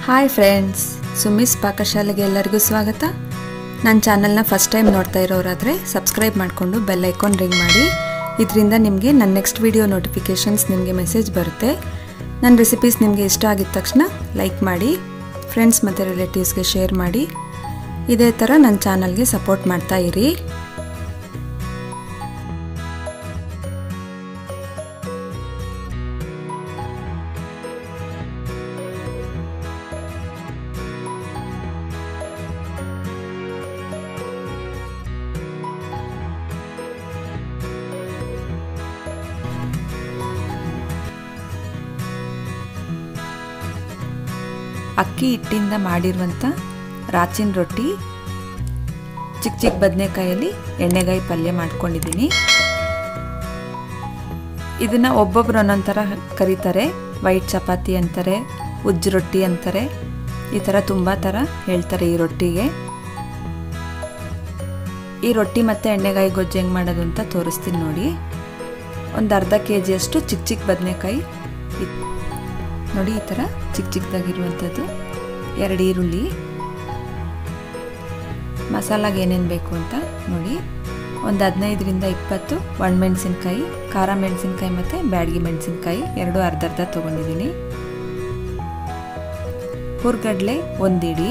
hi friends ಸುಮಿಸ್ ಪಾಕಶಾಲೆಗೆ ಎಲ್ಲರಿಗೂ ಸ್ವಾಗತ ನನ್ನ ಚಾನಲ್ನ ಫಸ್ಟ್ ಟೈಮ್ ನೋಡ್ತಾ ಇರೋರಾದರೆ ಸಬ್ಸ್ಕ್ರೈಬ್ ಮಾಡಿಕೊಂಡು ಬೆಲ್ ಐಕಾನ್ ರಿಂಗ್ ಮಾಡಿ ಇದರಿಂದ ನಿಮಗೆ ನನ್ನ ನೆಕ್ಸ್ಟ್ ವಿಡಿಯೋ ನೋಟಿಫಿಕೇಷನ್ಸ್ ನಿಮಗೆ ಮೆಸೇಜ್ ಬರುತ್ತೆ ನನ್ನ ರೆಸಿಪೀಸ್ ನಿಮಗೆ ಇಷ್ಟ ಆಗಿದ ತಕ್ಷಣ ಲೈಕ್ ಮಾಡಿ ಫ್ರೆಂಡ್ಸ್ ಮತ್ತು ರಿಲೇಟಿವ್ಸ್ಗೆ ಶೇರ್ ಮಾಡಿ ಇದೇ ಥರ ನನ್ನ ಚಾನಲ್ಗೆ ಸಪೋರ್ಟ್ ಮಾಡ್ತಾ ಇರಿ ಅಕ್ಕಿ ಹಿಟ್ಟಿಂದ ಮಾಡಿರುವಂಥ ರಾಚಿನ ರೊಟ್ಟಿ ಚಿಕ್ಕ ಚಿಕ್ಕ ಬದನೆಕಾಯಲ್ಲಿ ಎಣ್ಣೆಗಾಯಿ ಪಲ್ಯ ಮಾಡ್ಕೊಂಡಿದ್ದೀನಿ ಇದನ್ನು ಒಬ್ಬೊಬ್ರು ಒಂದೊಂದು ಥರ ಕರೀತಾರೆ ವೈಟ್ ಚಪಾತಿ ಅಂತಾರೆ ಉಜ್ಜು ರೊಟ್ಟಿ ಅಂತಾರೆ ಈ ಥರ ತುಂಬ ಥರ ಹೇಳ್ತಾರೆ ಈ ರೊಟ್ಟಿಗೆ ಈ ರೊಟ್ಟಿ ಮತ್ತು ಎಣ್ಣೆಗಾಯಿ ಗೊಜ್ಜು ಹೆಂಗೆ ಮಾಡೋದು ಅಂತ ತೋರಿಸ್ತೀನಿ ನೋಡಿ ಒಂದು ಅರ್ಧ ಕೆ ಜಿಯಷ್ಟು ಚಿಕ್ಕ ಚಿಕ್ಕ ಬದನೆಕಾಯಿ ನೋಡಿ ಈ ಥರ ಚಿಕ್ಕ ಚಿಕ್ಕದಾಗಿರುವಂಥದ್ದು ಎರಡು ಈರುಳ್ಳಿ ಮಸಾಲಾಗೆ ಏನೇನು ಬೇಕು ಅಂತ ನೋಡಿ ಒಂದು ಹದಿನೈದರಿಂದ ಇಪ್ಪತ್ತು ಒಣಮೆಣಸಿನ್ಕಾಯಿ ಖಾರ ಮೆಣಸಿನ್ಕಾಯಿ ಮತ್ತು ಬ್ಯಾಡಗಿ ಮೆಣಸಿನ್ಕಾಯಿ ಎರಡು ಅರ್ಧ ಅರ್ಧ ತೊಗೊಂಡಿದ್ದೀನಿ ಹುರ್ಗಡ್ಲೆ ಒಂದಿಡಿ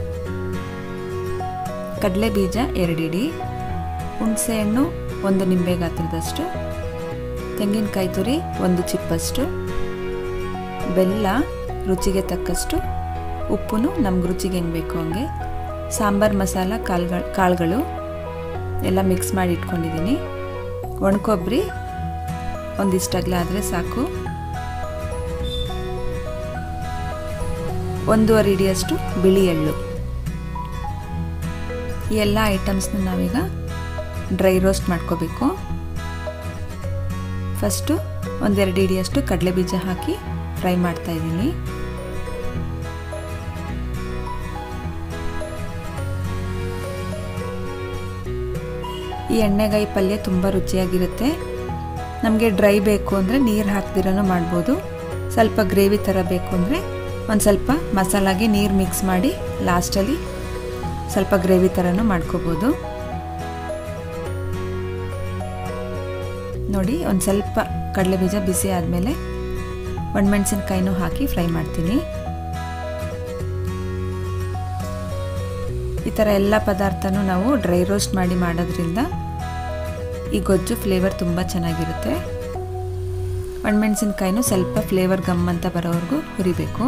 ಕಡಲೆ ಬೀಜ ಎರಡಿಡಿ ಹುಣಸೆಹಣ್ಣು ಒಂದು ನಿಂಬೆ ಗಾತ್ರದಷ್ಟು ತೆಂಗಿನಕಾಯಿ ತುರಿ ಒಂದು ಚಿಪ್ಪಷ್ಟು ಬೆಲ್ಲ ರುಚಿಗೆ ತಕ್ಕಷ್ಟು ಉಪ್ಪು ನಮ್ಗೆ ರುಚಿಗೆ ಹೆಂಗೆ ಬೇಕು ಹಂಗೆ ಸಾಂಬಾರು ಮಸಾಲ ಕಾಳುಗಳು ಕಾಳುಗಳು ಎಲ್ಲ ಮಿಕ್ಸ್ ಮಾಡಿ ಇಟ್ಕೊಂಡಿದ್ದೀನಿ ಒಣಕೊಬ್ಬರಿ ಒಂದಿಷ್ಟಗ್ಲ ಆದರೆ ಸಾಕು ಒಂದೂವರೆ ಇಡಿಯಷ್ಟು ಬಿಳಿ ಎಳ್ಳು ಈ ಎಲ್ಲ ಐಟಮ್ಸ್ನ ನಾವೀಗ ಡ್ರೈ ರೋಸ್ಟ್ ಮಾಡ್ಕೋಬೇಕು ಫಸ್ಟು ಒಂದೆರಡು ಇಡಿಯಷ್ಟು ಕಡಲೆ ಬೀಜ ಹಾಕಿ ಫ್ರೈ ಮಾಡ್ತಾ ಇದ್ದೀನಿ ಈ ಎಣ್ಣೆಗಾಯಿ ಪಲ್ಯ ತುಂಬ ರುಚಿಯಾಗಿರುತ್ತೆ ನಮಗೆ ಡ್ರೈ ಬೇಕು ಅಂದರೆ ನೀರು ಹಾಕ್ದಿರನೂ ಮಾಡ್ಬೋದು ಸ್ವಲ್ಪ ಗ್ರೇವಿ ಥರ ಬೇಕು ಅಂದರೆ ಒಂದು ಸ್ವಲ್ಪ ಮಸಾಲಾಗೆ ನೀರು ಮಿಕ್ಸ್ ಮಾಡಿ ಲಾಸ್ಟಲ್ಲಿ ಸ್ವಲ್ಪ ಗ್ರೇವಿ ಥರನೂ ಮಾಡ್ಕೋಬೋದು ನೋಡಿ ಒಂದು ಸ್ವಲ್ಪ ಕಡಲೆ ಬೀಜ ಬಿಸಿ ಆದಮೇಲೆ ಒಣಮೆಣಸಿನ್ಕಾಯಿನೂ ಹಾಕಿ ಫ್ರೈ ಮಾಡ್ತೀನಿ ಈ ಥರ ಎಲ್ಲ ಪದಾರ್ಥನೂ ನಾವು ಡ್ರೈ ರೋಸ್ಟ್ ಮಾಡಿ ಮಾಡೋದ್ರಿಂದ ಈ ಗೊಜ್ಜು ಫ್ಲೇವರ್ ತುಂಬ ಚೆನ್ನಾಗಿರುತ್ತೆ ಒಣಮೆಣಸಿನ್ಕಾಯಿನೂ ಸ್ವಲ್ಪ ಫ್ಲೇವರ್ ಗಮ್ ಅಂತ ಬರೋವರೆಗೂ ಹುರಿಬೇಕು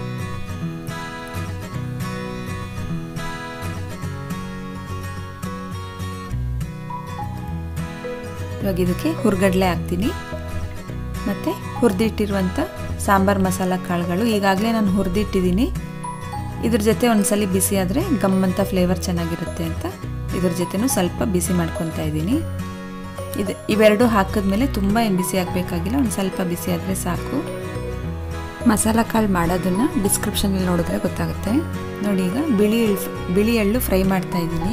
ಇವಾಗ ಇದಕ್ಕೆ ಹುರ್ಗಡ್ಲೆ ಹಾಕ್ತೀನಿ ಮತ್ತು ಹುರಿದಿಟ್ಟಿರುವಂಥ ಸಾಂಬಾರು ಮಸಾಲ ಕಾಳುಗಳು ಈಗಾಗಲೇ ನಾನು ಹುರಿದಿಟ್ಟಿದ್ದೀನಿ ಇದ್ರ ಜೊತೆ ಒಂದ್ಸಲಿ ಬಿಸಿ ಆದರೆ ಗಮ್ ಅಂತ ಫ್ಲೇವರ್ ಚೆನ್ನಾಗಿರುತ್ತೆ ಅಂತ ಇದ್ರ ಜೊತೆನೂ ಸ್ವಲ್ಪ ಬಿಸಿ ಮಾಡ್ಕೊತಾ ಇದ್ದೀನಿ ಇದು ಇವೆರಡು ಹಾಕಿದ್ಮೇಲೆ ತುಂಬ ಏನು ಬಿಸಿ ಆಗಬೇಕಾಗಿಲ್ಲ ಒಂದು ಸ್ವಲ್ಪ ಬಿಸಿ ಆದರೆ ಸಾಕು ಮಸಾಲ ಕಾಳು ಮಾಡೋದನ್ನು ಡಿಸ್ಕ್ರಿಪ್ಷನಲ್ಲಿ ನೋಡಿದ್ರೆ ಗೊತ್ತಾಗುತ್ತೆ ನೋಡಿ ಈಗ ಬಿಳಿ ಬಿಳಿ ಎಳ್ಳು ಫ್ರೈ ಮಾಡ್ತಾ ಇದ್ದೀನಿ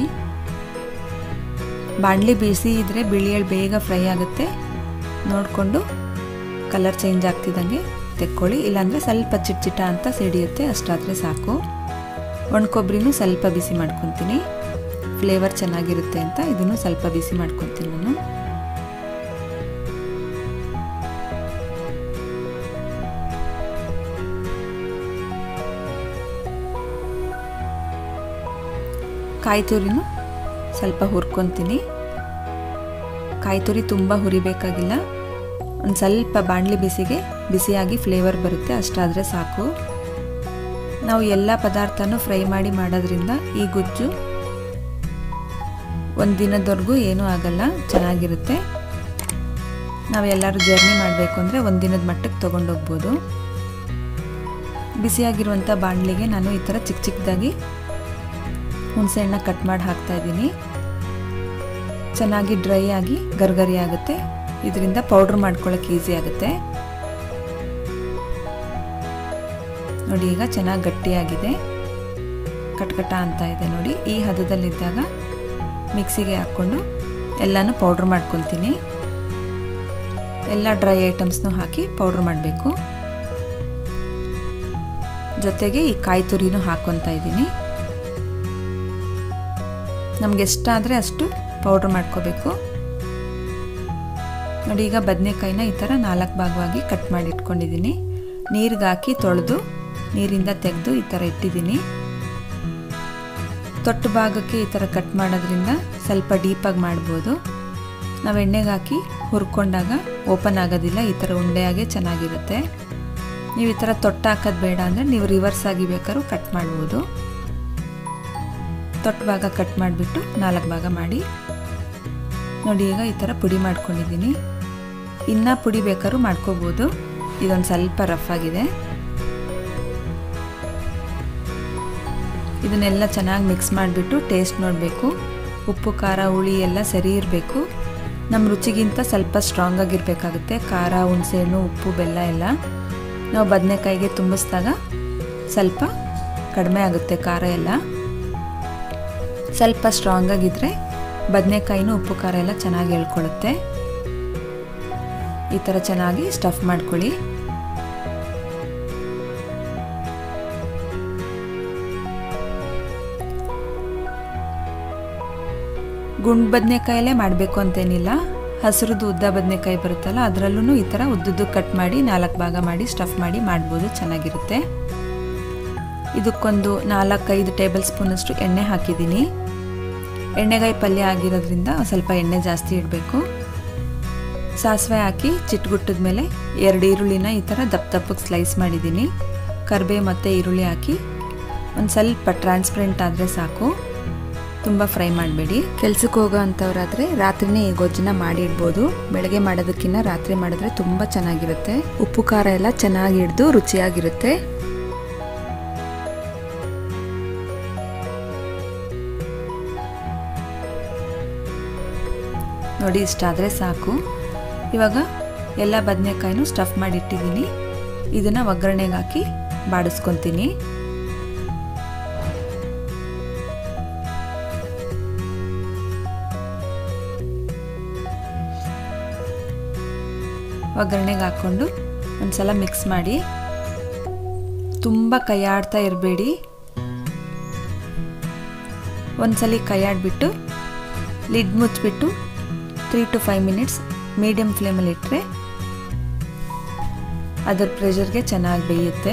ಬಾಣಲಿ ಬಿಸಿ ಇದ್ದರೆ ಬಿಳಿ ಎಳ್ಳು ಬೇಗ ಫ್ರೈ ಆಗುತ್ತೆ ನೋಡಿಕೊಂಡು ಕಲರ್ ಚೇಂಜ್ ಆಗ್ತಿದ್ದಂಗೆ ತೆಕ್ಕೊಳ್ಳಿ ಇಲ್ಲಾಂದರೆ ಸ್ವಲ್ಪ ಚಿಟ್ ಚಿಟ ಅಂತ ಸಿಡಿಯುತ್ತೆ ಅಷ್ಟಾದರೆ ಸಾಕು ಒಣಕೊಬ್ಬರಿನೂ ಸ್ವಲ್ಪ ಬಿಸಿ ಮಾಡ್ಕೊತೀನಿ ಫ್ಲೇವರ್ ಚೆನ್ನಾಗಿರುತ್ತೆ ಅಂತ ಇದನ್ನು ಸ್ವಲ್ಪ ಬಿಸಿ ಮಾಡ್ಕೊತೀನಿ ನಾನು ಕಾಯಿ ತುರಿನೂ ಸ್ವಲ್ಪ ಹುರ್ಕೊತೀನಿ ಕಾಯಿ ತುರಿ ತುಂಬ ಹುರಿಬೇಕಾಗಿಲ್ಲ ಒಂದು ಸ್ವಲ್ಪ ಬಾಣಲಿ ಬಿಸಿಗೆ ಬಿಸಿಯಾಗಿ ಫ್ಲೇವರ್ ಬರುತ್ತೆ ಅಷ್ಟಾದರೆ ಸಾಕು ನಾವು ಎಲ್ಲ ಪದಾರ್ಥನೂ ಫ್ರೈ ಮಾಡಿ ಮಾಡೋದ್ರಿಂದ ಈ ಗುಜ್ಜು ಒಂದು ದಿನದವರೆಗೂ ಏನೂ ಆಗಲ್ಲ ಚೆನ್ನಾಗಿರುತ್ತೆ ನಾವು ಎಲ್ಲರೂ ಜರ್ನಿ ಮಾಡಬೇಕು ಅಂದರೆ ಒಂದು ದಿನದ ಮಟ್ಟಕ್ಕೆ ತೊಗೊಂಡೋಗ್ಬೋದು ಬಿಸಿಯಾಗಿರುವಂಥ ಬಾಣಲಿಗೆ ನಾನು ಈ ಥರ ಚಿಕ್ಕ ಚಿಕ್ಕದಾಗಿ ಹುಣಸೆಹಣ್ಣ ಕಟ್ ಮಾಡಿ ಹಾಕ್ತಾಯಿದ್ದೀನಿ ಚೆನ್ನಾಗಿ ಡ್ರೈ ಆಗಿ ಗರ್ಗರಿ ಆಗುತ್ತೆ ಇದರಿಂದ ಪೌಡ್ರ್ ಮಾಡ್ಕೊಳ್ಳೋಕೆ ಈಸಿ ಆಗುತ್ತೆ ನೋಡಿ ಈಗ ಚೆನ್ನಾಗಿ ಗಟ್ಟಿಯಾಗಿದೆ ಕಟ್ಕಟ ಅಂತ ಇದೆ ನೋಡಿ ಈ ಹದದಲ್ಲಿದ್ದಾಗ ಮಿಕ್ಸಿಗೆ ಹಾಕ್ಕೊಂಡು ಎಲ್ಲನೂ ಪೌಡ್ರ್ ಮಾಡ್ಕೊತೀನಿ ಎಲ್ಲ ಡ್ರೈ ಐಟಮ್ಸ್ನೂ ಹಾಕಿ ಪೌಡ್ರ್ ಮಾಡಬೇಕು ಜೊತೆಗೆ ಈ ಕಾಯಿ ತುರಿನೂ ಹಾಕ್ಕೊತಾ ಇದ್ದೀನಿ ನಮ್ಗೆ ಎಷ್ಟಾದರೆ ಅಷ್ಟು ಪೌಡ್ರ್ ಮಾಡ್ಕೋಬೇಕು ನೋಡಿ ಈಗ ಬದನೆಕಾಯಿನ ಈ ಥರ ನಾಲ್ಕು ಭಾಗವಾಗಿ ಕಟ್ ಮಾಡಿ ಇಟ್ಕೊಂಡಿದ್ದೀನಿ ನೀರಿಗೆ ಹಾಕಿ ತೊಳೆದು ನೀರಿಂದ ತೆಗೆದು ಈ ಥರ ಇಟ್ಟಿದ್ದೀನಿ ತೊಟ್ಟು ಭಾಗಕ್ಕೆ ಈ ಥರ ಕಟ್ ಮಾಡೋದ್ರಿಂದ ಸ್ವಲ್ಪ ಡೀಪಾಗಿ ಮಾಡ್ಬೋದು ನಾವು ಎಣ್ಣೆಗೆ ಹಾಕಿ ಹುರ್ಕೊಂಡಾಗ ಓಪನ್ ಆಗೋದಿಲ್ಲ ಈ ಥರ ಉಂಡೆಯಾಗೆ ಚೆನ್ನಾಗಿರುತ್ತೆ ನೀವು ಈ ಥರ ತೊಟ್ಟು ಹಾಕೋದು ಬೇಡ ಅಂದರೆ ನೀವು ರಿವರ್ಸ್ ಆಗಿ ಬೇಕಾದ್ರೂ ಕಟ್ ಮಾಡ್ಬೋದು ತೊಟ್ಟು ಭಾಗ ಕಟ್ ಮಾಡಿಬಿಟ್ಟು ನಾಲ್ಕು ಭಾಗ ಮಾಡಿ ನೋಡಿ ಈಗ ಈ ಥರ ಪುಡಿ ಮಾಡ್ಕೊಂಡಿದ್ದೀನಿ ಇನ್ನೂ ಪುಡಿ ಬೇಕಾದ್ರೂ ಮಾಡ್ಕೋಬೋದು ಇದೊಂದು ಸ್ವಲ್ಪ ರಫ್ ಆಗಿದೆ ಇದನ್ನೆಲ್ಲ ಚೆನ್ನಾಗಿ ಮಿಕ್ಸ್ ಮಾಡಿಬಿಟ್ಟು ಟೇಸ್ಟ್ ನೋಡಬೇಕು ಉಪ್ಪು ಖಾರ ಹುಳಿ ಎಲ್ಲ ಸರಿ ಇರಬೇಕು ನಮ್ಮ ರುಚಿಗಿಂತ ಸ್ವಲ್ಪ ಸ್ಟ್ರಾಂಗ್ ಆಗಿರಬೇಕಾಗುತ್ತೆ ಖಾರ ಹುಣಸೆಹಣ್ಣು ಉಪ್ಪು ಬೆಲ್ಲ ಎಲ್ಲ ನಾವು ಬದನೆಕಾಯಿಗೆ ತುಂಬಿಸಿದಾಗ ಸ್ವಲ್ಪ ಕಡಿಮೆ ಆಗುತ್ತೆ ಖಾರ ಎಲ್ಲ ಸ್ವಲ್ಪ ಸ್ಟ್ರಾಂಗ್ ಆಗಿದ್ದರೆ ಬದನೆಕಾಯಿನೂ ಉಪ್ಪು ಖಾರ ಎಲ್ಲ ಚೆನ್ನಾಗಿ ಹೇಳ್ಕೊಳ್ಳುತ್ತೆ ಈ ಥರ ಚೆನ್ನಾಗಿ ಸ್ಟಫ್ ಮಾಡ್ಕೊಳ್ಳಿ ಗುಂಡು ಬದನೆಕಾಯಲ್ಲೇ ಮಾಡಬೇಕು ಅಂತೇನಿಲ್ಲ ಹಸಿರುದು ಉದ್ದ ಬದನೆಕಾಯಿ ಬರುತ್ತಲ್ಲ ಅದರಲ್ಲೂ ಈ ಥರ ಉದ್ದುದ್ದು ಕಟ್ ಮಾಡಿ ನಾಲ್ಕು ಭಾಗ ಮಾಡಿ ಸ್ಟಫ್ ಮಾಡಿ ಮಾಡ್ಬೋದು ಚೆನ್ನಾಗಿರುತ್ತೆ ಇದಕ್ಕೊಂದು ನಾಲ್ಕೈದು ಟೇಬಲ್ ಸ್ಪೂನಷ್ಟು ಎಣ್ಣೆ ಹಾಕಿದ್ದೀನಿ ಎಣ್ಣೆಗಾಯಿ ಪಲ್ಯ ಆಗಿರೋದ್ರಿಂದ ಸ್ವಲ್ಪ ಎಣ್ಣೆ ಜಾಸ್ತಿ ಇಡಬೇಕು ಸಾಸಿವೆ ಹಾಕಿ ಚಿಟ್ಗುಟ್ಟದ ಮೇಲೆ ಎರಡು ಈರುಳ್ಳಿನ ಈ ಥರ ದಪ್ಪ ದಪ್ಪಕ್ಕೆ ಸ್ಲೈಸ್ ಮಾಡಿದ್ದೀನಿ ಕರ್ಬೇ ಮತ್ತು ಈರುಳ್ಳಿ ಹಾಕಿ ಒಂದು ಸ್ವಲ್ಪ ಟ್ರಾನ್ಸ್ಪರೆಂಟ್ ಆದರೆ ಸಾಕು ತುಂಬ ಫ್ರೈ ಮಾಡಬೇಡಿ ಕೆಲ್ಸಕ್ಕೆ ಹೋಗೋ ಅಂಥವ್ರಾದರೆ ರಾತ್ರಿನೇ ಈ ಗೊಜ್ಜನ್ನ ಮಾಡಿ ಇಡ್ಬೋದು ಬೆಳಗ್ಗೆ ಮಾಡೋದಕ್ಕಿಂತ ರಾತ್ರಿ ಮಾಡಿದ್ರೆ ತುಂಬ ಚೆನ್ನಾಗಿರುತ್ತೆ ಉಪ್ಪು ಖಾರ ಎಲ್ಲ ಚೆನ್ನಾಗಿ ಹಿಡ್ದು ರುಚಿಯಾಗಿರುತ್ತೆ ನೋಡಿ ಇಷ್ಟಾದರೆ ಸಾಕು ಇವಾಗ ಎಲ್ಲ ಬದನೆಕಾಯಿನೂ ಸ್ಟಫ್ ಮಾಡಿಟ್ಟಿದ್ದೀನಿ ಇದನ್ನು ಒಗ್ಗರಣೆಗೆ ಹಾಕಿ ಬಾಡಿಸ್ಕೊತೀನಿ ಒಗ್ಗರಣೆಗೆ ಹಾಕ್ಕೊಂಡು ಒಂದ್ಸಲ ಮಿಕ್ಸ್ ಮಾಡಿ ತುಂಬ ಕೈಯಾಡ್ತಾ ಇರಬೇಡಿ ಒಂದ್ಸಲಿ ಕೈಯಾಡ್ಬಿಟ್ಟು ಲಿಡ್ ಮುಚ್ಚಿಬಿಟ್ಟು three to five minutes medium ಫ್ಲೇಮಲ್ಲಿ ಇಟ್ಟರೆ ಅದರ ಪ್ರೆಷರ್ಗೆ ಚೆನ್ನಾಗಿ ಬೇಯುತ್ತೆ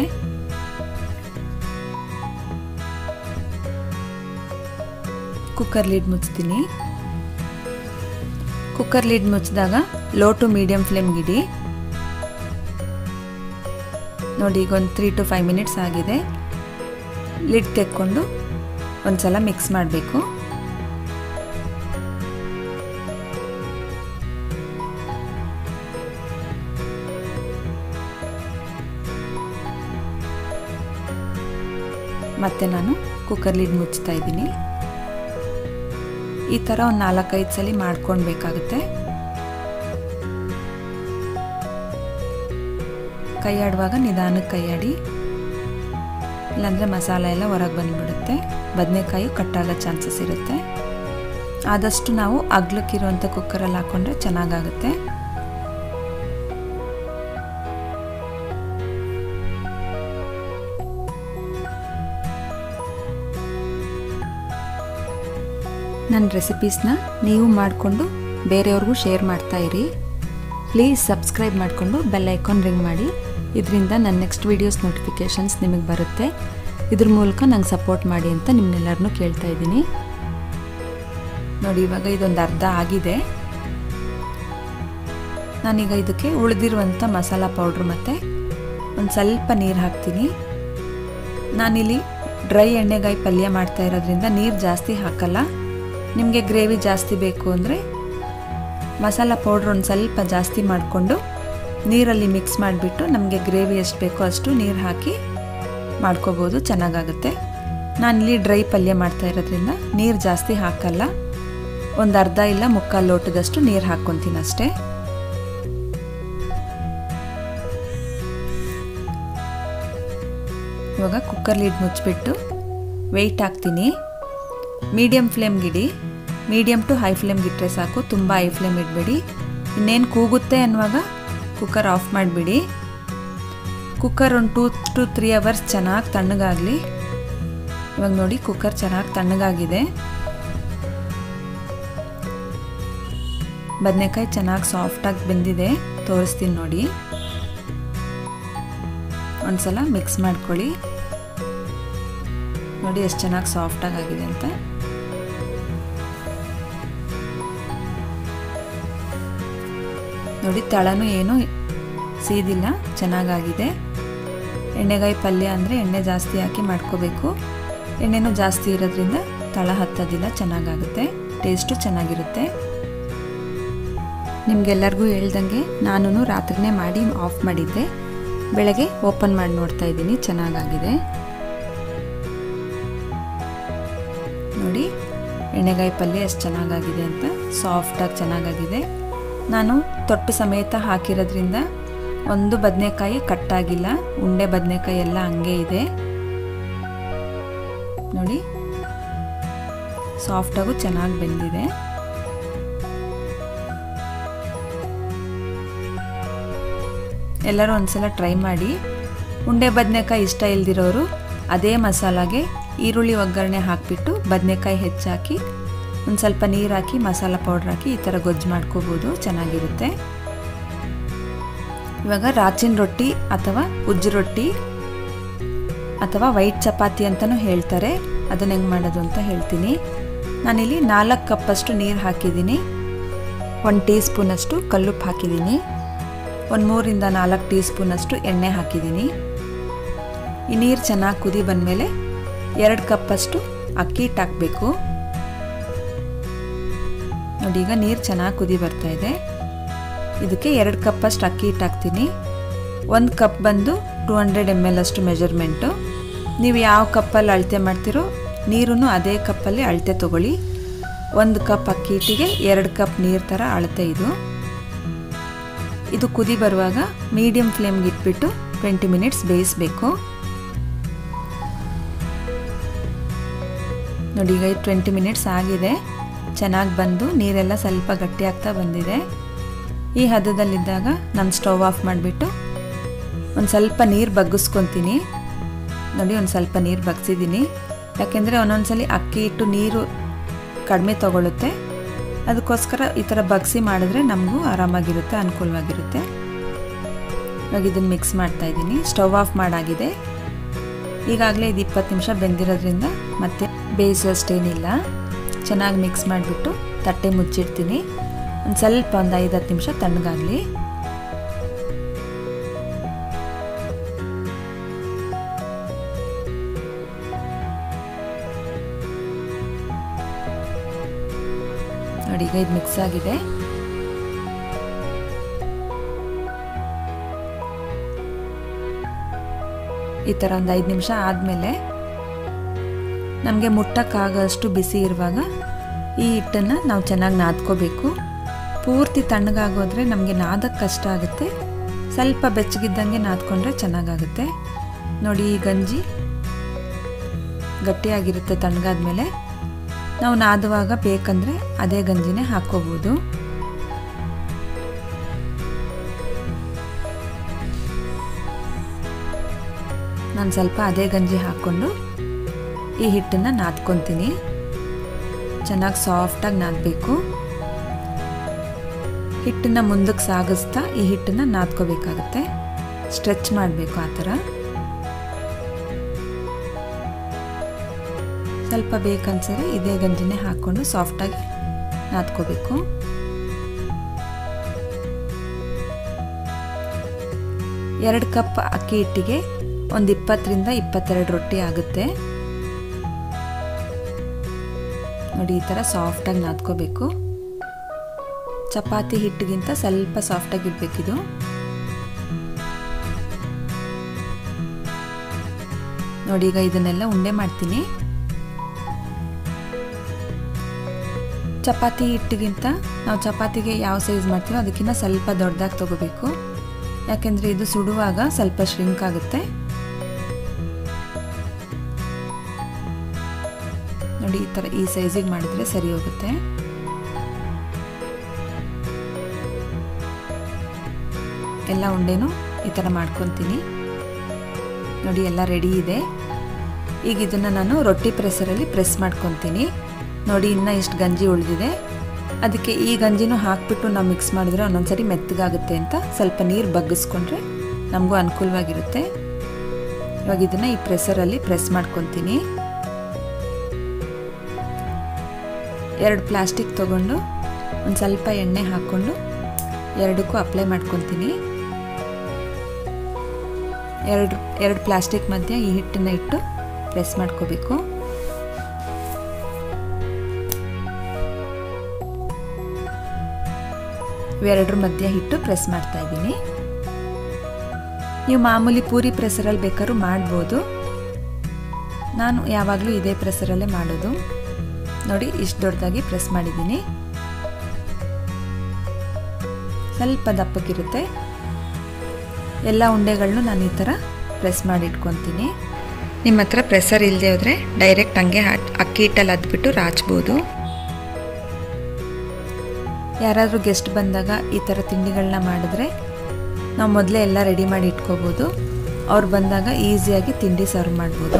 ಕುಕ್ಕರ್ ಲಿಡ್ ಮುಚ್ತೀನಿ ಕುಕ್ಕರ್ ಲಿಡ್ ಮುಚ್ಚಿದಾಗ ಲೋ ಟು ಮೀಡಿಯಮ್ ಫ್ಲೇಮ್ಗೆ ಇಡಿ ನೋಡಿ ಈಗ ಒಂದು ತ್ರೀ ಟು ಫೈವ್ ಮಿನಿಟ್ಸ್ ಆಗಿದೆ ಲಿಡ್ ತೆಕ್ಕೊಂಡು ಒಂದ್ಸಲ ಮಿಕ್ಸ್ ಮಾಡಬೇಕು ಮತ್ತೆ ನಾನು ಕುಕ್ಕರ್ ಲಿಡ್ ಮುಚ್ತಾ ಇದ್ದೀನಿ ಈ ಥರ ಒಂದು ನಾಲ್ಕೈದು ಸಲ ಮಾಡ್ಕೊಳ್ಬೇಕಾಗುತ್ತೆ ಕೈಯಾಡುವಾಗ ನಿಧಾನಕ್ಕೆ ಕೈಯಾಡಿ ಇಲ್ಲಾಂದರೆ ಮಸಾಲೆ ಎಲ್ಲ ಹೊರಗೆ ಬಂದುಬಿಡುತ್ತೆ ಬದನೆಕಾಯಿ ಕಟ್ಟಾಗೋ ಚಾನ್ಸಸ್ ಇರುತ್ತೆ ಆದಷ್ಟು ನಾವು ಅಗ್ಲಕ್ಕಿರುವಂಥ ಕುಕ್ಕರಲ್ಲಿ ಹಾಕ್ಕೊಂಡ್ರೆ ಚೆನ್ನಾಗಾಗುತ್ತೆ ನನ್ನ ರೆಸಿಪೀಸ್ನ ನೀವು ಮಾಡಿಕೊಂಡು ಬೇರೆಯವ್ರಿಗೂ ಶೇರ್ ಮಾಡ್ತಾ ಇರಿ ಪ್ಲೀಸ್ ಸಬ್ಸ್ಕ್ರೈಬ್ ಮಾಡಿಕೊಂಡು ಬೆಲ್ ಐಕಾನ್ ರಿಂಗ್ ಮಾಡಿ ಇದರಿಂದ ನನ್ನ ನೆಕ್ಸ್ಟ್ ವೀಡಿಯೋಸ್ ನೋಟಿಫಿಕೇಷನ್ಸ್ ನಿಮಗೆ ಬರುತ್ತೆ ಇದ್ರ ಮೂಲಕ ನಂಗೆ ಸಪೋರ್ಟ್ ಮಾಡಿ ಅಂತ ನಿಮ್ಮನ್ನೆಲ್ಲರನ್ನೂ ಕೇಳ್ತಾ ಇದ್ದೀನಿ ನೋಡಿ ಇವಾಗ ಇದೊಂದು ಅರ್ಧ ಆಗಿದೆ ನಾನೀಗ ಇದಕ್ಕೆ ಉಳಿದಿರುವಂಥ ಮಸಾಲ ಪೌಡ್ರ್ ಮತ್ತು ಒಂದು ಸ್ವಲ್ಪ ನೀರು ಹಾಕ್ತೀನಿ ನಾನಿಲ್ಲಿ ಡ್ರೈ ಎಣ್ಣೆಗಾಯಿ ಪಲ್ಯ ಮಾಡ್ತಾ ಇರೋದ್ರಿಂದ ನೀರು ಜಾಸ್ತಿ ಹಾಕಲ್ಲ ನಿಮಗೆ ಗ್ರೇವಿ ಜಾಸ್ತಿ ಬೇಕು ಅಂದರೆ ಮಸಾಲ ಪೌಡ್ರ್ ಒಂದು ಸ್ವಲ್ಪ ಜಾಸ್ತಿ ಮಾಡಿಕೊಂಡು ನೀರಲ್ಲಿ ಮಿಕ್ಸ್ ಮಾಡಿಬಿಟ್ಟು ನಮಗೆ ಗ್ರೇವಿ ಎಷ್ಟು ಬೇಕೋ ಅಷ್ಟು ನೀರು ಹಾಕಿ ಮಾಡ್ಕೋಬೋದು ಚೆನ್ನಾಗಾಗುತ್ತೆ ನಾನಿಲ್ಲಿ ಡ್ರೈ ಪಲ್ಯ ಮಾಡ್ತಾ ಇರೋದ್ರಿಂದ ನೀರು ಜಾಸ್ತಿ ಹಾಕಲ್ಲ ಒಂದು ಅರ್ಧ ಇಲ್ಲ ಮುಕ್ಕಾಲು ಲೋಟದಷ್ಟು ನೀರು ಹಾಕ್ಕೊತೀನಿ ಅಷ್ಟೇ ಇವಾಗ ಕುಕ್ಕರ್ ಲಿಡ್ ಮುಚ್ಚಿಬಿಟ್ಟು ವೆಯ್ಟ್ ಹಾಕ್ತೀನಿ ಮೀಡಿಯಮ್ ಫ್ಲೇಮ್ಗಿಡಿ ಮೀಡಿಯಮ್ ಟು ಹೈ ಫ್ಲೇಮ್ಗೆ ಇಟ್ಟರೆ ಸಾಕು ತುಂಬ ಹೈ ಫ್ಲೇಮ್ ಇಡಬೇಡಿ ಇನ್ನೇನು ಕೂಗುತ್ತೆ ಅನ್ನುವಾಗ ಕುಕ್ಕರ್ ಆಫ್ ಮಾಡಿಬಿಡಿ ಕುಕ್ಕರ್ ಒಂದು ಟೂ ಟು ತ್ರೀ ಅವರ್ಸ್ ಚೆನ್ನಾಗಿ ತಣ್ಣಗಾಗಲಿ ಇವಾಗ ನೋಡಿ ಕುಕ್ಕರ್ ಚೆನ್ನಾಗಿ ತಣ್ಣಗಾಗಿದೆ ಬದನೆಕಾಯಿ ಚೆನ್ನಾಗಿ ಸಾಫ್ಟಾಗಿ ಬೆಂದಿದೆ ತೋರಿಸ್ತೀನಿ ನೋಡಿ ಒಂದ್ಸಲ ಮಿಕ್ಸ್ ಮಾಡ್ಕೊಳ್ಳಿ ನೋಡಿ ಎಷ್ಟು ಚೆನ್ನಾಗಿ ಸಾಫ್ಟಾಗಿ ಆಗಿದೆ ಅಂತ ನೋಡಿ ತಳನೂ ಏನು ಸೀದಿಲ್ಲ ಚೆನ್ನಾಗಾಗಿದೆ ಎಣ್ಣೆಗಾಯಿ ಪಲ್ಯ ಅಂದರೆ ಎಣ್ಣೆ ಜಾಸ್ತಿ ಹಾಕಿ ಮಾಡ್ಕೋಬೇಕು ಎಣ್ಣೆನೂ ಜಾಸ್ತಿ ಇರೋದ್ರಿಂದ ತಳ ಹತ್ತೋದಿಲ್ಲ ಚೆನ್ನಾಗಾಗುತ್ತೆ ಟೇಸ್ಟು ಚೆನ್ನಾಗಿರುತ್ತೆ ನಿಮಗೆಲ್ಲರಿಗೂ ಹೇಳ್ದಂಗೆ ನಾನು ರಾತ್ರಿನೇ ಮಾಡಿ ಆಫ್ ಮಾಡಿದ್ದೆ ಬೆಳಗ್ಗೆ ಓಪನ್ ಮಾಡಿ ನೋಡ್ತಾ ಇದ್ದೀನಿ ಚೆನ್ನಾಗಾಗಿದೆ ನೋಡಿ ಎಣ್ಣೆಗಾಯಿ ಪಲ್ಯ ಎಷ್ಟು ಚೆನ್ನಾಗಾಗಿದೆ ಅಂತ ಸಾಫ್ಟಾಗಿ ಚೆನ್ನಾಗಾಗಿದೆ ನಾನು ತೊಟ್ಟು ಸಮೇತ ಹಾಕಿರೋದ್ರಿಂದ ಒಂದು ಬದನೆಕಾಯಿ ಕಟ್ಟಾಗಿಲ್ಲ ಉಂಡೆ ಬದನೆಕಾಯಿ ಎಲ್ಲ ಹಂಗೆ ಇದೆ ನೋಡಿ ಸಾಫ್ಟಾಗೂ ಚೆನ್ನಾಗಿ ಬೆಂದಿದೆ ಎಲ್ಲರೂ ಒಂದ್ಸಲ ಟ್ರೈ ಮಾಡಿ ಉಂಡೆ ಬದನೆಕಾಯಿ ಇಷ್ಟ ಇಲ್ದಿರೋರು ಅದೇ ಮಸಾಲಾಗೆ ಈರುಳ್ಳಿ ಒಗ್ಗರಣೆ ಹಾಕಿಬಿಟ್ಟು ಬದನೆಕಾಯಿ ಹೆಚ್ಚಾಕಿ ಒಂದು ಸ್ವಲ್ಪ ನೀರು ಹಾಕಿ ಮಸಾಲ ಪೌಡ್ರ್ ಹಾಕಿ ಈ ಥರ ಗೊಜ್ಜು ಮಾಡ್ಕೋಬೋದು ಚೆನ್ನಾಗಿರುತ್ತೆ ಇವಾಗ ರಾಚಿನ ರೊಟ್ಟಿ ಅಥವಾ ಉಜ್ಜು ರೊಟ್ಟಿ ಅಥವಾ ವೈಟ್ ಚಪಾತಿ ಅಂತಲೂ ಹೇಳ್ತಾರೆ ಅದನ್ನ ಹೆಂಗೆ ಮಾಡೋದು ಅಂತ ಹೇಳ್ತೀನಿ ನಾನಿಲ್ಲಿ ನಾಲ್ಕು ಕಪ್ಪಷ್ಟು ನೀರು ಹಾಕಿದ್ದೀನಿ ಒಂದು ಟೀ ಸ್ಪೂನಷ್ಟು ಕಲ್ಲುಪ್ಪು ಹಾಕಿದ್ದೀನಿ ಒಂದು ಮೂರಿಂದ ನಾಲ್ಕು ಟೀ ಸ್ಪೂನಷ್ಟು ಎಣ್ಣೆ ಹಾಕಿದ್ದೀನಿ ಈ ನೀರು ಚೆನ್ನಾಗಿ ಕುದಿ ಬಂದಮೇಲೆ ಎರಡು ಕಪ್ಪಷ್ಟು ಅಕ್ಕಿ ಹಿಟ್ಟು ಹಾಕಬೇಕು ನೋಡಿ ಈಗ ನೀರು ಚೆನ್ನಾಗಿ ಕುದಿ ಬರ್ತಾ ಇದೆ ಇದಕ್ಕೆ ಎರಡು ಕಪ್ಪಷ್ಟು ಅಕ್ಕಿ ಹಿಟ್ಟು ಹಾಕ್ತೀನಿ ಒಂದು ಕಪ್ ಬಂದು ಟೂ ಹಂಡ್ರೆಡ್ ಎಮ್ ಎಲ್ ಅಷ್ಟು ಮೆಜರ್ಮೆಂಟು ನೀವು ಯಾವ ಕಪ್ಪಲ್ಲಿ ಅಳತೆ ಮಾಡ್ತೀರೋ ನೀರೂ ಅದೇ ಕಪ್ಪಲ್ಲಿ ಅಳತೆ ತೊಗೊಳ್ಳಿ ಒಂದು ಕಪ್ ಅಕ್ಕಿ ಹಿಟ್ಟಿಗೆ ಎರಡು ಕಪ್ ನೀರು ಥರ ಅಳತೆ ಇದು ಇದು ಕುದಿ ಬರುವಾಗ ಮೀಡಿಯಮ್ ಫ್ಲೇಮ್ಗೆ ಇಟ್ಬಿಟ್ಟು ಟ್ವೆಂಟಿ ಮಿನಿಟ್ಸ್ ಬೇಯಿಸಬೇಕು ನೋಡಿ ಈಗ ಟ್ವೆಂಟಿ ಮಿನಿಟ್ಸ್ ಆಗಿದೆ ಚೆನ್ನಾಗಿ ಬಂದು ನೀರೆಲ್ಲ ಸ್ವಲ್ಪ ಗಟ್ಟಿ ಆಗ್ತಾ ಬಂದಿದೆ ಈ ಹದದಲ್ಲಿದ್ದಾಗ ನಾನು ಸ್ಟವ್ ಆಫ್ ಮಾಡಿಬಿಟ್ಟು ಒಂದು ಸ್ವಲ್ಪ ನೀರು ಬಗ್ಗಿಸ್ಕೊತೀನಿ ನೋಡಿ ಒಂದು ಸ್ವಲ್ಪ ನೀರು ಬಗ್ಸಿದ್ದೀನಿ ಯಾಕೆಂದರೆ ಒಂದೊಂದ್ಸಲಿ ಅಕ್ಕಿ ಇಟ್ಟು ನೀರು ಕಡಿಮೆ ತಗೊಳುತ್ತೆ ಅದಕ್ಕೋಸ್ಕರ ಈ ಥರ ಬಗ್ಸಿ ಮಾಡಿದ್ರೆ ನಮಗೂ ಆರಾಮಾಗಿರುತ್ತೆ ಅನುಕೂಲವಾಗಿರುತ್ತೆ ಇವಾಗ ಇದನ್ನು ಮಿಕ್ಸ್ ಮಾಡ್ತಾ ಇದ್ದೀನಿ ಸ್ಟವ್ ಆಫ್ ಮಾಡಾಗಿದೆ ಈಗಾಗಲೇ ಇದು ಇಪ್ಪತ್ತು ನಿಮಿಷ ಬೆಂದಿರೋದ್ರಿಂದ ಮತ್ತೆ ಬೇಯಿಸೋಷ್ಟೇನಿಲ್ಲ ಚೆನ್ನಾಗಿ ಮಿಕ್ಸ್ ಮಾಡಿಬಿಟ್ಟು ತಟ್ಟೆ ಮುಚ್ಚಿಡ್ತೀನಿ ಒಂದು ಸ್ವಲ್ಪ ಒಂದು ಐದು ಹತ್ತು ನಿಮಿಷ ತಣ್ಣಗಾಗಲಿ ನೋಡಿ ಈಗ ಇದು ಮಿಕ್ಸ್ ಆಗಿದೆ ಈ ಥರ ಒಂದು ಐದು ನಿಮಿಷ ಆದಮೇಲೆ ನಮಗೆ ಮುಟ್ಟಕ್ಕಾಗೋಷ್ಟು ಬಿಸಿ ಇರುವಾಗ ಈ ಹಿಟ್ಟನ್ನು ನಾವು ಚೆನ್ನಾಗಿ ನಾದ್ಕೋಬೇಕು ಪೂರ್ತಿ ತಣ್ಣಗಾಗೋದ್ರೆ ನಮಗೆ ನಾದಕ್ಕೆ ಕಷ್ಟ ಆಗುತ್ತೆ ಸ್ವಲ್ಪ ಬೆಚ್ಚಗಿದ್ದಂಗೆ ನಾದ್ಕೊಂಡ್ರೆ ಚೆನ್ನಾಗಾಗುತ್ತೆ ನೋಡಿ ಈ ಗಂಜಿ ಗಟ್ಟಿಯಾಗಿರುತ್ತೆ ತಣ್ಣಗಾದ್ಮೇಲೆ ನಾವು ನಾದುವಾಗ ಬೇಕಂದರೆ ಅದೇ ಗಂಜಿನೇ ಹಾಕ್ಕೋಬೋದು ನಾನು ಸ್ವಲ್ಪ ಅದೇ ಗಂಜಿ ಹಾಕ್ಕೊಂಡು ಈ ಹಿಟ್ಟನ್ನು ನಾದ್ಕೊತೀನಿ ಚೆನ್ನಾಗಿ ಸಾಫ್ಟಾಗಿ ನಾದಬೇಕು ಹಿಟ್ಟನ್ನು ಮುಂದಕ್ಕೆ ಸಾಗಿಸ್ತಾ ಈ ಹಿಟ್ಟನ್ನು ನಾದ್ಕೋಬೇಕಾಗತ್ತೆ ಸ್ಟ್ರೆಚ್ ಮಾಡಬೇಕು ಆ ಥರ ಸ್ವಲ್ಪ ಬೇಕನ್ಸರೆ ಇದೇ ಗಂಜಿನೇ ಹಾಕ್ಕೊಂಡು ಸಾಫ್ಟಾಗಿ ನಾದ್ಕೋಬೇಕು ಎರಡು ಕಪ್ ಅಕ್ಕಿ ಹಿಟ್ಟಿಗೆ ಒಂದು ಇಪ್ಪತ್ತರಿಂದ ಇಪ್ಪತ್ತೆರಡು ರೊಟ್ಟಿ ಆಗುತ್ತೆ ನೋಡಿ ಈ ಥರ ಸಾಫ್ಟಾಗಿ ನಾದ್ಕೋಬೇಕು ಚಪಾತಿ ಹಿಟ್ಟಿಗಿಂತ ಸ್ವಲ್ಪ ಸಾಫ್ಟಾಗಿ ಇರಬೇಕಿದು ನೋಡಿ ಈಗ ಇದನ್ನೆಲ್ಲ ಉಂಡೆ ಮಾಡ್ತೀನಿ ಚಪಾತಿ ಹಿಟ್ಟಿಗಿಂತ ನಾವು ಚಪಾತಿಗೆ ಯಾವ ಸೈಜ್ ಮಾಡ್ತೀವೋ ಅದಕ್ಕಿಂತ ಸ್ವಲ್ಪ ದೊಡ್ಡದಾಗಿ ತಗೋಬೇಕು ಯಾಕೆಂದರೆ ಇದು ಸುಡುವಾಗ ಸ್ವಲ್ಪ ಶ್ರಿಂಕ್ ಆಗುತ್ತೆ ನೋಡಿ ಈ ಥರ ಈ ಸೈಜಿಗೆ ಮಾಡಿದ್ರೆ ಸರಿ ಹೋಗುತ್ತೆ ಎಲ್ಲ ಉಂಡೆನೂ ಈ ಥರ ಮಾಡ್ಕೊತೀನಿ ನೋಡಿ ಎಲ್ಲ ರೆಡಿ ಇದೆ ಈಗ ಇದನ್ನು ನಾನು ರೊಟ್ಟಿ ಪ್ರೆಸರಲ್ಲಿ ಪ್ರೆಸ್ ಮಾಡ್ಕೊತೀನಿ ನೋಡಿ ಇನ್ನೂ ಇಷ್ಟು ಗಂಜಿ ಉಳಿದಿದೆ ಅದಕ್ಕೆ ಈ ಗಂಜಿನೂ ಹಾಕ್ಬಿಟ್ಟು ನಾವು ಮಿಕ್ಸ್ ಮಾಡಿದ್ರೆ ಒಂದೊಂದ್ಸರಿ ಮೆತ್ತಗಾಗುತ್ತೆ ಅಂತ ಸ್ವಲ್ಪ ನೀರು ಬಗ್ಗಿಸ್ಕೊಂಡ್ರೆ ನಮಗೂ ಅನುಕೂಲವಾಗಿರುತ್ತೆ ಇವಾಗ ಇದನ್ನು ಈ ಪ್ರೆಸರಲ್ಲಿ ಪ್ರೆಸ್ ಮಾಡ್ಕೊತೀನಿ ಎರಡು ಪ್ಲಾಸ್ಟಿಕ್ ತೊಗೊಂಡು ಒಂದು ಸ್ವಲ್ಪ ಎಣ್ಣೆ ಹಾಕ್ಕೊಂಡು ಎರಡಕ್ಕೂ ಅಪ್ಲೈ ಮಾಡ್ಕೊತೀನಿ ಎರಡು ಎರಡು ಪ್ಲಾಸ್ಟಿಕ್ ಮಧ್ಯೆ ಈ ಹಿಟ್ಟನ್ನು ಇಟ್ಟು ಪ್ರೆಸ್ ಮಾಡ್ಕೋಬೇಕು ಇವೆರಡರ ಮಧ್ಯೆ ಹಿಟ್ಟು ಪ್ರೆಸ್ ಮಾಡ್ತಾ ಇದ್ದೀನಿ ನೀವು ಮಾಮೂಲಿ ಪೂರಿ ಪ್ರೆಸರಲ್ಲಿ ಬೇಕಾದ್ರೂ ಮಾಡ್ಬೋದು ನಾನು ಯಾವಾಗಲೂ ಇದೇ ಪ್ರೆಸರಲ್ಲೇ ಮಾಡೋದು ನೋಡಿ ಇಷ್ಟು ದೊಡ್ಡದಾಗಿ ಪ್ರೆಸ್ ಮಾಡಿದ್ದೀನಿ ಸ್ವಲ್ಪ ದಪ್ಪಕ್ಕಿರುತ್ತೆ ಎಲ್ಲ ಉಂಡೆಗಳನ್ನೂ ನಾನು ಈ ಥರ ಪ್ರೆಸ್ ಮಾಡಿ ಇಟ್ಕೊತೀನಿ ನಿಮ್ಮ ಹತ್ರ ಪ್ರೆಸರ್ ಇಲ್ಲದೆ ಹೋದರೆ ಡೈರೆಕ್ಟ್ ಹಂಗೆ ಅಕ್ಕಿ ಹಿಟ್ಟಲ್ಲಿ ಅದ್ಬಿಟ್ಟು ರಾಚ್ಬೋದು ಯಾರಾದರೂ ಗೆಸ್ಟ್ ಬಂದಾಗ ಈ ಥರ ತಿಂಡಿಗಳನ್ನ ಮಾಡಿದ್ರೆ ನಾವು ಮೊದಲೇ ಎಲ್ಲ ರೆಡಿ ಮಾಡಿ ಇಟ್ಕೋಬೋದು ಅವ್ರು ಬಂದಾಗ ಈಸಿಯಾಗಿ ತಿಂಡಿ ಸರ್ವ್ ಮಾಡ್ಬೋದು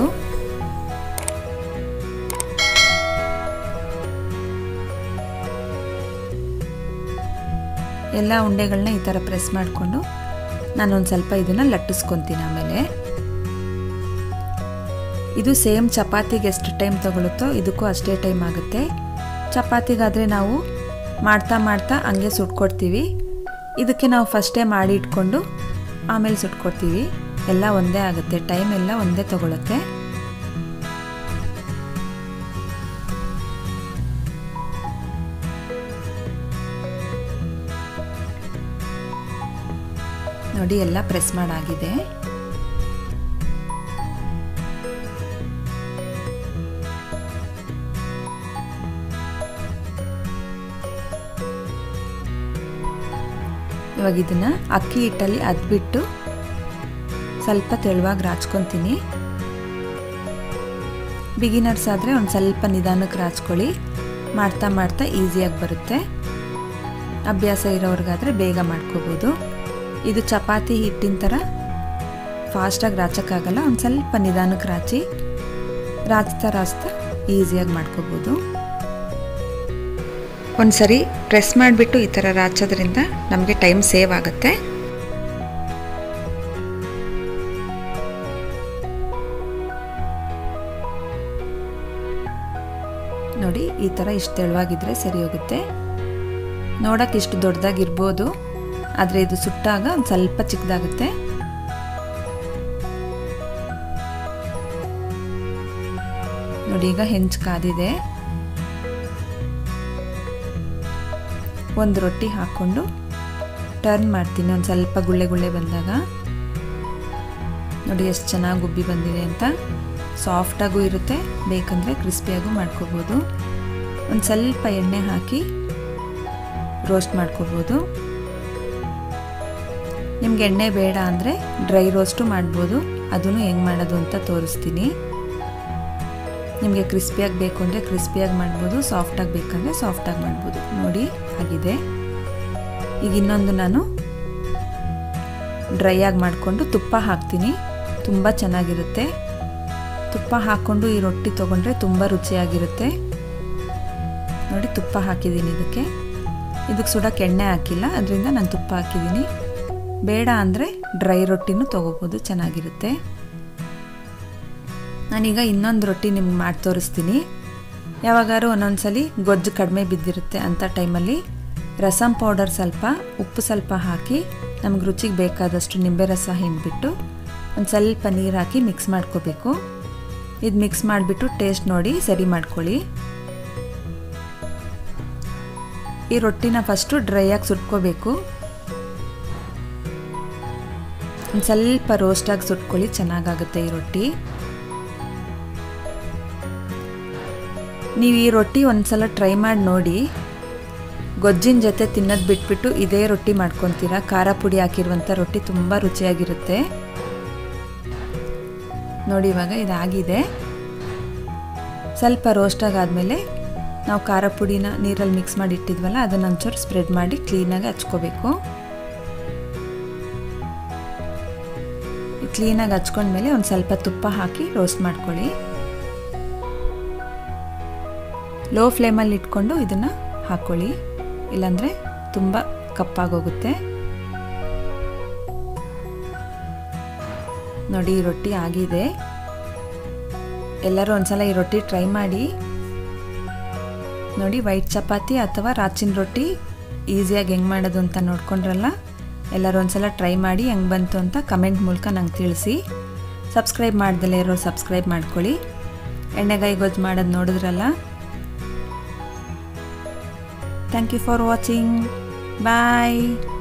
ಎಲ್ಲ ಉಂಡೆಗಳನ್ನ ಈ ಥರ ಪ್ರೆಸ್ ಮಾಡಿಕೊಂಡು ನಾನೊಂದು ಸ್ವಲ್ಪ ಇದನ್ನು ಲಟ್ಟಿಸ್ಕೊತೀನಿ ಆಮೇಲೆ ಇದು ಸೇಮ್ ಚಪಾತಿಗೆ ಎಷ್ಟು ಟೈಮ್ ತಗೊಳುತ್ತೋ ಇದಕ್ಕೂ ಅಷ್ಟೇ ಟೈಮ್ ಆಗುತ್ತೆ ಚಪಾತಿಗಾದರೆ ನಾವು ಮಾಡ್ತಾ ಮಾಡ್ತಾ ಹಂಗೆ ಸುಟ್ಕೊಡ್ತೀವಿ ಇದಕ್ಕೆ ನಾವು ಫಸ್ಟೇ ಮಾಡಿ ಇಟ್ಕೊಂಡು ಆಮೇಲೆ ಸುಟ್ಕೊಡ್ತೀವಿ ಎಲ್ಲ ಒಂದೇ ಆಗುತ್ತೆ ಟೈಮ್ ಎಲ್ಲ ಒಂದೇ ತಗೊಳುತ್ತೆ ನೋಡಿ ಎಲ್ಲ ಪ್ರೆಸ್ ಮಾಡಾಗಿದೆ ಇವಾಗ ಇದನ್ನ ಅಕ್ಕಿ ಹಿಟ್ಟಲ್ಲಿ ಅದ್ಬಿಟ್ಟು ಸ್ವಲ್ಪ ತೆಳುವಾಗಿ ರಾಚ್ಕೊತೀನಿ ಬಿಗಿನರ್ಸ್ ಆದರೆ ಒಂದು ಸ್ವಲ್ಪ ನಿಧಾನಕ್ಕೆ ರಾಚ್ಕೊಳ್ಳಿ ಮಾಡ್ತಾ ಮಾಡ್ತಾ ಈಸಿಯಾಗಿ ಬರುತ್ತೆ ಅಭ್ಯಾಸ ಇರೋರ್ಗಾದರೆ ಬೇಗ ಮಾಡ್ಕೋಬೋದು ಇದು ಚಪಾತಿ ಹಿಟ್ಟಿನ ಥರ ಫಾಸ್ಟಾಗಿ ರಾಚಕ್ಕಾಗಲ್ಲ ಒಂದು ಸ್ವಲ್ಪ ನಿಧಾನಕ್ಕೆ ರಾಚಿ ರಾಚ್ತಾ ರಾಚ್ತಾ ಈಸಿಯಾಗಿ ಮಾಡ್ಕೋಬೋದು ಒಂದು ಸರಿ ಪ್ರೆಸ್ ಮಾಡಿಬಿಟ್ಟು ಈ ಥರ ರಾಚೋದ್ರಿಂದ ನಮಗೆ ಟೈಮ್ ಸೇವ್ ಆಗುತ್ತೆ ನೋಡಿ ಈ ಥರ ಇಷ್ಟು ತೆಳುವಾಗಿದ್ರೆ ಸರಿ ಹೋಗುತ್ತೆ ನೋಡೋಕೆ ಇಷ್ಟು ದೊಡ್ಡದಾಗಿರ್ಬೋದು ಆದರೆ ಇದು ಸುಟ್ಟಾಗ ಒಂದು ಸ್ವಲ್ಪ ಚಿಕ್ಕದಾಗುತ್ತೆ ನೋಡಿ ಈಗ ಹೆಂಚು ಕಾದಿದೆ ಒಂದು ರೊಟ್ಟಿ ಹಾಕ್ಕೊಂಡು ಟರ್ನ್ ಮಾಡ್ತೀನಿ ಒಂದು ಸ್ವಲ್ಪ ಗುಳ್ಳೆ ಗುಳ್ಳೆ ಬಂದಾಗ ನೋಡಿ ಎಷ್ಟು ಚೆನ್ನಾಗಿ ಗುಬ್ಬಿ ಬಂದಿದೆ ಅಂತ ಸಾಫ್ಟಾಗೂ ಇರುತ್ತೆ ಬೇಕಂದರೆ ಕ್ರಿಸ್ಪಿಯಾಗೂ ಮಾಡ್ಕೋಬೋದು ಒಂದು ಸ್ವಲ್ಪ ಎಣ್ಣೆ ಹಾಕಿ ರೋಸ್ಟ್ ಮಾಡ್ಕೋಬೋದು ನಿಮ್ಗೆ ಎಣ್ಣೆ ಬೇಡ ಅಂದರೆ ಡ್ರೈ ರೋಸ್ಟು ಮಾಡ್ಬೋದು ಅದನ್ನು ಹೆಂಗೆ ಮಾಡೋದು ಅಂತ ತೋರಿಸ್ತೀನಿ ನಿಮಗೆ ಕ್ರಿಸ್ಪಿಯಾಗಿ ಬೇಕು ಅಂದರೆ ಕ್ರಿಸ್ಪಿಯಾಗಿ ಮಾಡ್ಬೋದು ಸಾಫ್ಟಾಗಿ ಬೇಕಂದರೆ ಸಾಫ್ಟಾಗಿ ಮಾಡ್ಬೋದು ನೋಡಿ ಆಗಿದೆ ಈಗ ಇನ್ನೊಂದು ನಾನು ಡ್ರೈ ಆಗಿ ಮಾಡಿಕೊಂಡು ತುಪ್ಪ ಹಾಕ್ತೀನಿ ತುಂಬ ಚೆನ್ನಾಗಿರುತ್ತೆ ತುಪ್ಪ ಹಾಕ್ಕೊಂಡು ಈ ರೊಟ್ಟಿ ತೊಗೊಂಡ್ರೆ ತುಂಬ ರುಚಿಯಾಗಿರುತ್ತೆ ನೋಡಿ ತುಪ್ಪ ಹಾಕಿದ್ದೀನಿ ಇದಕ್ಕೆ ಇದಕ್ಕೆ ಸುಡೋಕ್ಕೆ ಎಣ್ಣೆ ಹಾಕಿಲ್ಲ ಅದರಿಂದ ನಾನು ತುಪ್ಪ ಹಾಕಿದ್ದೀನಿ ಬೇಡ ಅಂದರೆ ಡ್ರೈ ರೊಟ್ಟಿನೂ ತೊಗೋಬೋದು ಚೆನ್ನಾಗಿರುತ್ತೆ ನಾನೀಗ ಇನ್ನೊಂದು ರೊಟ್ಟಿ ನಿಮ್ಗೆ ಮಾಡಿ ತೋರಿಸ್ತೀನಿ ಯಾವಾಗಾರು ಒಂದೊಂದ್ಸಲಿ ಗೊಜ್ಜು ಕಡಿಮೆ ಬಿದ್ದಿರುತ್ತೆ ಅಂಥ ಟೈಮಲ್ಲಿ ರಸಮ್ ಪೌಡರ್ ಸ್ವಲ್ಪ ಉಪ್ಪು ಸ್ವಲ್ಪ ಹಾಕಿ ನಮ್ಗೆ ರುಚಿಗೆ ಬೇಕಾದಷ್ಟು ನಿಂಬೆ ರಸ ಹಿಂಡ್ಬಿಟ್ಟು ಒಂದು ಸ್ವಲ್ಪ ನೀರು ಹಾಕಿ ಮಿಕ್ಸ್ ಮಾಡ್ಕೋಬೇಕು ಇದು ಮಿಕ್ಸ್ ಮಾಡಿಬಿಟ್ಟು ಟೇಸ್ಟ್ ನೋಡಿ ಸರಿ ಮಾಡ್ಕೊಳ್ಳಿ ಈ ರೊಟ್ಟಿನ ಫಸ್ಟು ಡ್ರೈಯಾಗಿ ಸುಟ್ಕೋಬೇಕು ಒಂದು ಸ್ವಲ್ಪ ರೋಸ್ಟಾಗಿ ಸುಟ್ಕೊಳ್ಳಿ ಚೆನ್ನಾಗಾಗುತ್ತೆ ಈ ರೊಟ್ಟಿ ನೀವು ಈ ರೊಟ್ಟಿ ಒಂದ್ಸಲ ಟ್ರೈ ಮಾಡಿ ನೋಡಿ ಗೊಜ್ಜಿನ ಜೊತೆ ತಿನ್ನೋದು ಬಿಟ್ಬಿಟ್ಟು ಇದೇ ರೊಟ್ಟಿ ಮಾಡ್ಕೊತೀರಾ ಖಾರ ಪುಡಿ ಹಾಕಿರುವಂಥ ರೊಟ್ಟಿ ತುಂಬ ರುಚಿಯಾಗಿರುತ್ತೆ ನೋಡಿ ಇವಾಗ ಇದಾಗಿದೆ ಸ್ವಲ್ಪ ರೋಸ್ಟಾಗಿ ಆದಮೇಲೆ ನಾವು ಖಾರ ಪುಡಿನ ನೀರಲ್ಲಿ ಮಿಕ್ಸ್ ಮಾಡಿ ಇಟ್ಟಿದ್ವಲ್ಲ ಅದನ್ನು ಒಂಚೂರು ಸ್ಪ್ರೆಡ್ ಮಾಡಿ ಕ್ಲೀನಾಗಿ ಹಚ್ಕೋಬೇಕು ಈ ಕ್ಲೀನಾಗಿ ಹಚ್ಕೊಂಡ್ಮೇಲೆ ಒಂದು ಸ್ವಲ್ಪ ತುಪ್ಪ ಹಾಕಿ ರೋಸ್ಟ್ ಮಾಡ್ಕೊಳ್ಳಿ ಲೋ ಫ್ಲೇಮಲ್ಲಿ ಇಟ್ಕೊಂಡು ಇದನ್ನು ಹಾಕ್ಕೊಳ್ಳಿ ಇಲ್ಲಾಂದರೆ ತುಂಬ ಕಪ್ಪಾಗೋಗುತ್ತೆ ನೋಡಿ ಈ ರೊಟ್ಟಿ ಆಗಿದೆ ಎಲ್ಲರೂ ಒಂದ್ಸಲ ಈ ರೊಟ್ಟಿ ಟ್ರೈ ಮಾಡಿ ನೋಡಿ ವೈಟ್ ಚಪಾತಿ ಅಥವಾ ರಾಚಿನ ರೊಟ್ಟಿ ಈಸಿಯಾಗಿ ಹೆಂಗೆ ಮಾಡೋದು ಅಂತ ನೋಡ್ಕೊಂಡ್ರಲ್ಲ ಎಲ್ಲರೂ ಒಂದ್ಸಲ ಟ್ರೈ ಮಾಡಿ ಹೆಂಗೆ ಬಂತು ಅಂತ ಕಮೆಂಟ್ ಮೂಲಕ ನಂಗೆ ತಿಳಿಸಿ ಸಬ್ಸ್ಕ್ರೈಬ್ ಮಾಡ್ದಲೇ ಇರೋರು ಸಬ್ಸ್ಕ್ರೈಬ್ ಮಾಡ್ಕೊಳ್ಳಿ ಎಣ್ಣೆಗಾಯಿ ಗೊಜ್ಜು ಮಾಡೋದು ನೋಡಿದ್ರಲ್ಲ thank you for watching bye